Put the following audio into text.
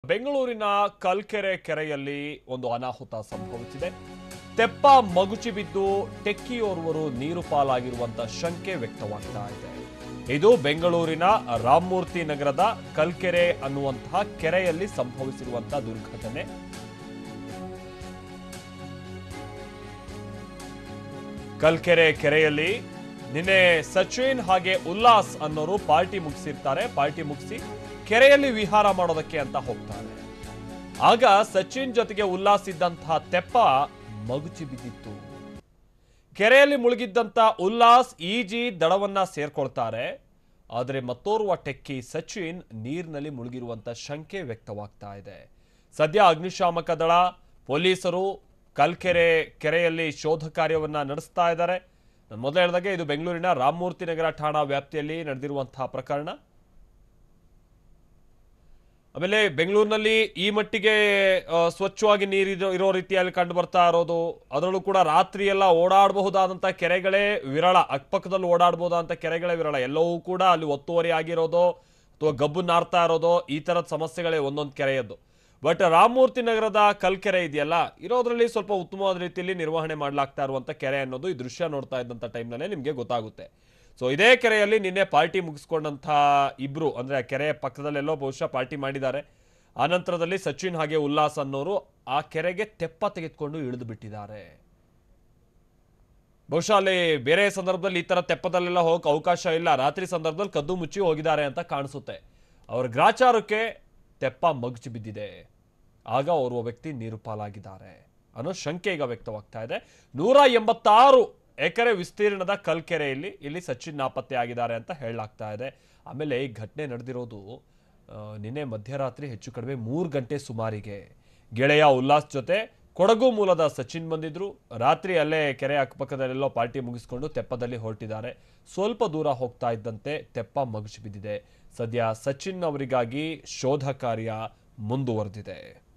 ಬೆಂಗಳೂರಿನ ಕಲ್ಕೆರೆ ಕೆರೆಯಲ್ಲಿ ಒಂದು ಅನಾಹುತ ಸಂಭವಿಸಿದೆ ತೆಪ್ಪ ಮಗುಚಿ ಬಿದ್ದು ಟೆಕ್ಕಿಯೋರ್ವರು ನೀರು ಪಾಲಾಗಿರುವಂತ ಶಂಕೆ ವ್ಯಕ್ತವಾಗ್ತಾ ಇದೆ ಇದು ಬೆಂಗಳೂರಿನ ರಾಮಮೂರ್ತಿ ನಗರದ ಕಲ್ಕೆರೆ ಅನ್ನುವಂತಹ ಕೆರೆಯಲ್ಲಿ ಸಂಭವಿಸಿರುವಂತಹ ದುರ್ಘಟನೆ ಕಲ್ಕೆರೆ ಕೆರೆಯಲ್ಲಿ ನಿನ್ನೆ ಸಚಿನ್ ಹಾಗೆ ಉಲ್ಲಾಸ್ ಅನ್ನೋರು ಪಾರ್ಟಿ ಮುಗಿಸಿರ್ತಾರೆ ಪಾರ್ಟಿ ಮುಗಿಸಿ ಕೆರೆಯಲ್ಲಿ ವಿಹಾರ ಮಾಡೋದಕ್ಕೆ ಅಂತ ಹೋಗ್ತಾರೆ ಆಗ ಸಚಿನ್ ಜೊತೆಗೆ ಉಲ್ಲಾಸ್ ಇದ್ದಂತಹ ತೆಪ್ಪ ಮಗುಚಿ ಬಿದ್ದಿತ್ತು ಕೆರೆಯಲ್ಲಿ ಮುಳುಗಿದ್ದಂತ ಉಲ್ಲಾಸ್ ಈಜಿ ದಡವನ್ನ ಸೇರ್ಕೊಳ್ತಾರೆ ಆದರೆ ಮತ್ತೋರ್ವ ಟೆಕ್ಕಿ ಸಚಿನ್ ನೀರಿನಲ್ಲಿ ಮುಳುಗಿರುವಂತ ಶಂಕೆ ವ್ಯಕ್ತವಾಗ್ತಾ ಇದೆ ಸದ್ಯ ಅಗ್ನಿಶಾಮಕ ದಳ ಪೊಲೀಸರು ಕಲ್ಕೆರೆ ಕೆರೆಯಲ್ಲಿ ಶೋಧ ಕಾರ್ಯವನ್ನ ನಡೆಸ್ತಾ ಇದ್ದಾರೆ ನಾನು ಮೊದಲು ಹೇಳಿದಾಗೆ ಇದು ಬೆಂಗಳೂರಿನ ರಾಮಮೂರ್ತಿ ನಗರ ಠಾಣಾ ವ್ಯಾಪ್ತಿಯಲ್ಲಿ ನಡೆದಿರುವಂತಹ ಪ್ರಕರಣ ಆಮೇಲೆ ಬೆಂಗಳೂರಿನಲ್ಲಿ ಈ ಮಟ್ಟಿಗೆ ಆ, ಸ್ವಚ್ಛವಾಗಿ ನೀರಿರೋ ಇರೋ ರೀತಿಯಲ್ಲಿ ಕಂಡು ಬರ್ತಾ ಇರೋದು ಅದರಲ್ಲೂ ಕೂಡ ರಾತ್ರಿ ಎಲ್ಲ ಓಡಾಡಬಹುದಾದಂಥ ಕೆರೆಗಳೇ ವಿರಳ ಅಕ್ಕಪಕ್ಕದಲ್ಲಿ ಓಡಾಡಬಹುದಾದಂಥ ಕೆರೆಗಳೇ ವಿರಳ ಎಲ್ಲವೂ ಕೂಡ ಅಲ್ಲಿ ಒತ್ತುವರಿ ಆಗಿರೋದು ಅಥವಾ ಗಬ್ಬು ನಾರ್ತಾ ಇರೋದು ಈ ಥರದ ಸಮಸ್ಯೆಗಳೇ ಒಂದೊಂದು ಕೆರೆಯದ್ದು ಬಟ್ ರಾಮಮೂರ್ತಿ ನಗರದ ಕಲ್ಕೆರೆ ಇದೆಯಲ್ಲ ಇರೋದ್ರಲ್ಲಿ ಸ್ವಲ್ಪ ಉತ್ತಮವಾದ ರೀತಿಯಲ್ಲಿ ನಿರ್ವಹಣೆ ಮಾಡಲಾಗ್ತಾ ಇರುವಂಥ ಕೆರೆ ಅನ್ನೋದು ಈ ದೃಶ್ಯ ನೋಡ್ತಾ ಇದ್ದಂಥ ಟೈಮ್ನಲ್ಲೇ ನಿಮಗೆ ಗೊತ್ತಾಗುತ್ತೆ ಸೊ ಇದೇ ಕೆರೆಯಲ್ಲಿ ನಿನ್ನೆ ಪಾರ್ಟಿ ಮುಗಿಸ್ಕೊಂಡಂಥ ಇಬ್ರು ಅಂದ್ರೆ ಆ ಕೆರೆಯ ಪಕ್ಕದಲ್ಲೆಲ್ಲೋ ಬಹುಶಃ ಪಾರ್ಟಿ ಮಾಡಿದ್ದಾರೆ ಆ ನಂತರದಲ್ಲಿ ಸಚಿನ್ ಹಾಗೆ ಉಲ್ಲಾಸ್ ಅನ್ನೋರು ಆ ಕೆರೆಗೆ ತೆಪ್ಪ ತೆಗೆದುಕೊಂಡು ಇಳಿದು ಬಿಟ್ಟಿದ್ದಾರೆ ಬಹುಶಃ ಅಲ್ಲಿ ಬೇರೆ ಸಂದರ್ಭದಲ್ಲಿ ಈ ತರ ತೆಪ್ಪದಲ್ಲೆಲ್ಲ ಹೋಗಕ್ಕೆ ಅವಕಾಶ ಇಲ್ಲ ರಾತ್ರಿ ಸಂದರ್ಭದಲ್ಲಿ ಕದ್ದು ಮುಚ್ಚಿ ಹೋಗಿದ್ದಾರೆ ಅಂತ ಕಾಣಿಸುತ್ತೆ ಅವರ ಗ್ರಾಚಾರಕ್ಕೆ ತೆಪ್ಪ ಮಗುಚಿ ಬಿದ್ದಿದೆ ಆಗ ಓರ್ವ ವ್ಯಕ್ತಿ ನೀರು ಪಾಲಾಗಿದ್ದಾರೆ ಅನ್ನೋ ಶಂಕೆ ಈಗ ವ್ಯಕ್ತವಾಗ್ತಾ ಇದೆ ನೂರ ಎಂಬತ್ತಾರು ಎಕರೆ ವಿಸ್ತೀರ್ಣದ ಕಲ್ಕೆರೆಯಲ್ಲಿ ಇಲ್ಲಿ ಸಚಿನ್ ನಾಪತ್ತೆ ಆಗಿದ್ದಾರೆ ಅಂತ ಹೇಳಲಾಗ್ತಾ ಇದೆ ಆಮೇಲೆ ಈ ಘಟನೆ ನಡೆದಿರೋದು ಆ, ನಿನ್ನೆ ಮಧ್ಯರಾತ್ರಿ ಹೆಚ್ಚು ಕಡಿಮೆ ಮೂರು ಗಂಟೆ ಸುಮಾರಿಗೆ ಗೆಳೆಯ ಉಲ್ಲಾಸ್ ಜೊತೆ ಕೊಡಗು ಮೂಲದ ಸಚಿನ್ ಬಂದಿದ್ರು ರಾತ್ರಿ ಅಲ್ಲೇ ಕೆರೆ ಅಕ್ಕಪಕ್ಕದಲ್ಲೆಲ್ಲೋ ಪಾರ್ಟಿ ಮುಗಿಸ್ಕೊಂಡು ತೆಪ್ಪದಲ್ಲಿ ಹೊರಟಿದ್ದಾರೆ ಸ್ವಲ್ಪ ದೂರ ಹೋಗ್ತಾ ಇದ್ದಂತೆ ತೆಪ್ಪ ಮಗುಚಿ ಬಿದ್ದಿದೆ ಸದ್ಯ ಸಚಿನ್ ಅವರಿಗಾಗಿ ಶೋಧ ಕಾರ್ಯ ಮುಂದುವರೆದಿದೆ